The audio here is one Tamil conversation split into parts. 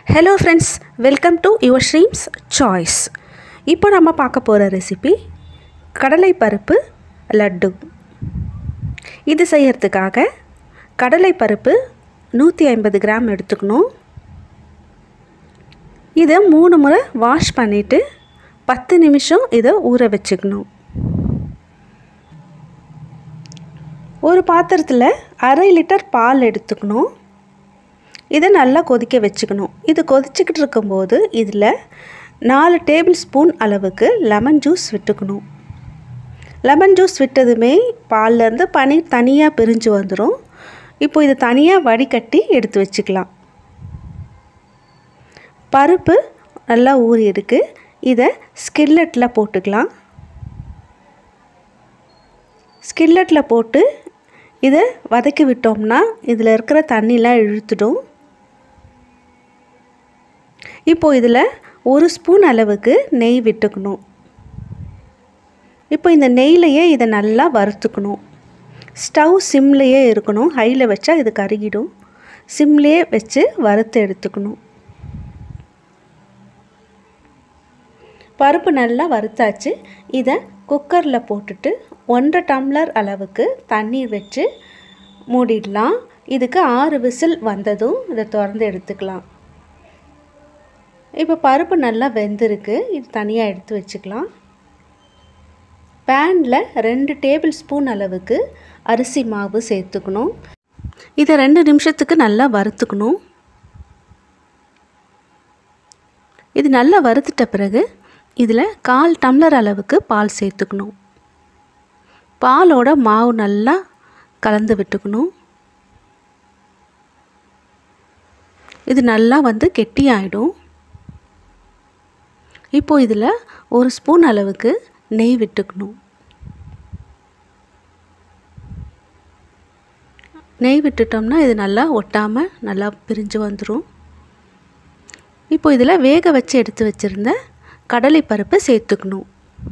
hello friends welcome to your streams choice இப்போ நம்ம பார்க்க போகிற ரெசிபி கடலை பருப்பு லட்டு இது செய்யறதுக்காக கடலை பருப்பு நூற்றி ஐம்பது கிராம் எடுத்துக்கணும் இதை மூணு முறை வாஷ் பண்ணிவிட்டு பத்து நிமிஷம் இதை ஊற வச்சுக்கணும் ஒரு பாத்திரத்தில் அரை லிட்டர் பால் எடுத்துக்கணும் இதை நல்லா கொதிக்க வச்சுக்கணும் இது கொதிச்சுக்கிட்டு இருக்கும்போது இதில் நாலு டேபிள் ஸ்பூன் அளவுக்கு லெமன் ஜூஸ் விட்டுக்கணும் லெமன் ஜூஸ் விட்டதுமே பால்லேருந்து பனீர் தனியாக பிரிஞ்சு வந்துடும் இப்போ இது தனியாக வடிகட்டி எடுத்து வச்சுக்கலாம் பருப்பு நல்லா ஊறி இருக்கு இதை ஸ்கில்லட்டில் போட்டுக்கலாம் ஸ்கில்லட்டில் போட்டு இதை வதக்கி விட்டோம்னா இதில் இருக்கிற தண்ணிலாம் இழுத்துடும் இப்போது இதில் ஒரு ஸ்பூன் அளவுக்கு நெய் விட்டுக்கணும் இப்போ இந்த நெய்லையே இதை நல்லா வறுத்துக்கணும் ஸ்டவ் சிம்லேயே இருக்கணும் ஹையில் வச்சா இது கருகிடும் சிம்லேயே வச்சு வறுத்து எடுத்துக்கணும் பருப்பு நல்லா வறுத்தாச்சு இதை குக்கரில் போட்டுட்டு ஒன்றரை டம்ளர் அளவுக்கு தண்ணீர் வச்சு மூடிடலாம் இதுக்கு ஆறு விசில் வந்ததும் இதை திறந்து எடுத்துக்கலாம் இப்போ பருப்பு நல்லா வெந்திருக்கு இது தனியாக எடுத்து வச்சுக்கலாம் பேனில் ரெண்டு டேபிள் ஸ்பூன் அளவுக்கு அரிசி மாவு சேர்த்துக்கணும் இதை ரெண்டு நிமிஷத்துக்கு நல்லா வறுத்துக்கணும் இது நல்லா வறுத்துட்ட பிறகு இதில் கால் டம்ளர் அளவுக்கு பால் சேர்த்துக்கணும் பாலோட மாவு நல்லா கலந்து விட்டுக்கணும் இது நல்லா வந்து கெட்டியாயிடும் இப்போது இதில் ஒரு ஸ்பூன் அளவுக்கு நெய் விட்டுக்கணும் நெய் விட்டுட்டோம்னா இது நல்லா ஒட்டாமல் நல்லா பிரிஞ்சு வந்துடும் இப்போ இதில் வேக வச்சு எடுத்து வச்சுருந்த கடலை பருப்பு சேர்த்துக்கணும்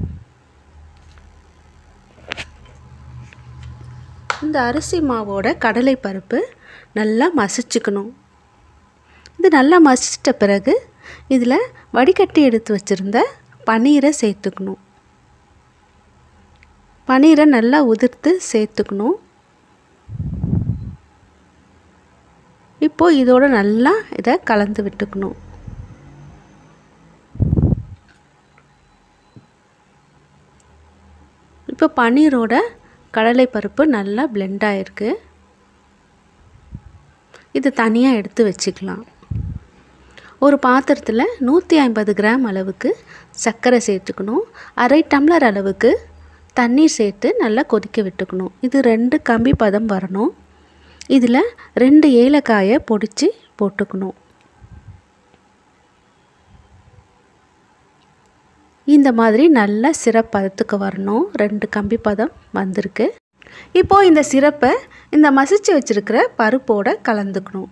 இந்த அரிசி மாவோட கடலை பருப்பு நல்லா மசிச்சுக்கணும் இது நல்லா மசிச்சிட்ட பிறகு இதில் வடிகட்டி எடுத்து வச்சுருந்த பன்னீரை சேர்த்துக்கணும் பன்னீரை நல்லா உதிர்த்து சேர்த்துக்கணும் இப்போது இதோட நல்லா இதை கலந்து விட்டுக்கணும் இப்போ பன்னீரோட கடலை பருப்பு நல்லா பிளெண்ட் ஆகிருக்கு இது தனியாக எடுத்து வச்சுக்கலாம் ஒரு பாத்திரத்தில் நூற்றி ஐம்பது கிராம் அளவுக்கு சர்க்கரை சேர்த்துக்கணும் அரை டம்ளர் அளவுக்கு தண்ணீர் சேர்த்து நல்லா கொதிக்க விட்டுக்கணும் இது ரெண்டு கம்பி பதம் வரணும் இதில் ரெண்டு ஏலக்காயை பொடிச்சு போட்டுக்கணும் இந்த மாதிரி நல்ல சிரப் பதத்துக்கு வரணும் ரெண்டு கம்பி பதம் வந்திருக்கு இப்போது இந்த சிரப்பை இந்த மசிச்சு வச்சுருக்கிற பருப்போடு கலந்துக்கணும்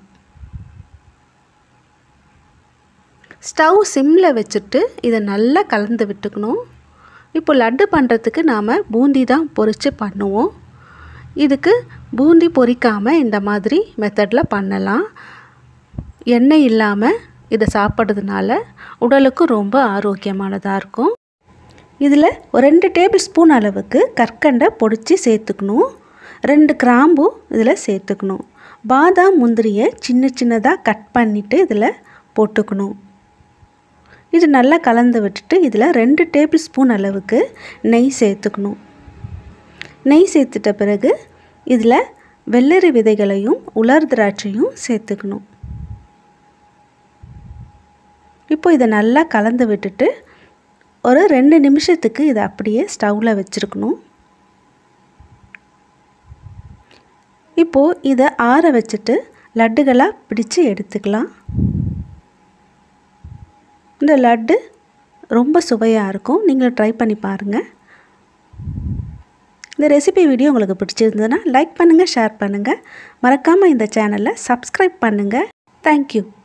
ஸ்டவ் சிம்மில் வச்சுட்டு இதை நல்லா கலந்து விட்டுக்கணும் இப்போ லட்டு பண்ணுறதுக்கு நாம் பூந்தி தான் பொரித்து பண்ணுவோம் இதுக்கு பூந்தி பொரிக்காமல் இந்த மாதிரி மெத்தடில் பண்ணலாம் எண்ணெய் இல்லாமல் இதை சாப்பிட்றதுனால உடலுக்கு ரொம்ப ஆரோக்கியமானதாக இருக்கும் இதில் ஒரு ரெண்டு டேபிள் ஸ்பூன் அளவுக்கு கற்கண்டை பொடிச்சு சேர்த்துக்கணும் ரெண்டு கிராம்பு இதில் சேர்த்துக்கணும் பாதாம் முந்திரியை சின்ன சின்னதாக கட் பண்ணிவிட்டு இதில் போட்டுக்கணும் இது நல்லா கலந்து விட்டுட்டு இதில் ரெண்டு டேபிள் ஸ்பூன் அளவுக்கு நெய் சேர்த்துக்கணும் நெய் சேர்த்துட்ட பிறகு இதில் வெள்ளரி விதைகளையும் உலர் திராட்சையும் சேர்த்துக்கணும் இப்போ இதை நல்லா கலந்து விட்டுட்டு ஒரு ரெண்டு நிமிஷத்துக்கு இதை அப்படியே ஸ்டவ்வில் வச்சுருக்கணும் இப்போது இதை ஆற வச்சுட்டு லட்டுகளாக பிடிச்சு எடுத்துக்கலாம் இந்த லட்டு ரொம்ப சுவையாக இருக்கும் நீங்கள் ட்ரை பண்ணி பாருங்கள் இந்த ரெசிபி வீடியோ உங்களுக்கு பிடிச்சிருந்ததுன்னா லைக் பண்ணுங்கள் ஷேர் பண்ணுங்கள் மறக்காமல் இந்த சேனலை சப்ஸ்கிரைப் பண்ணுங்கள் தேங்க்யூ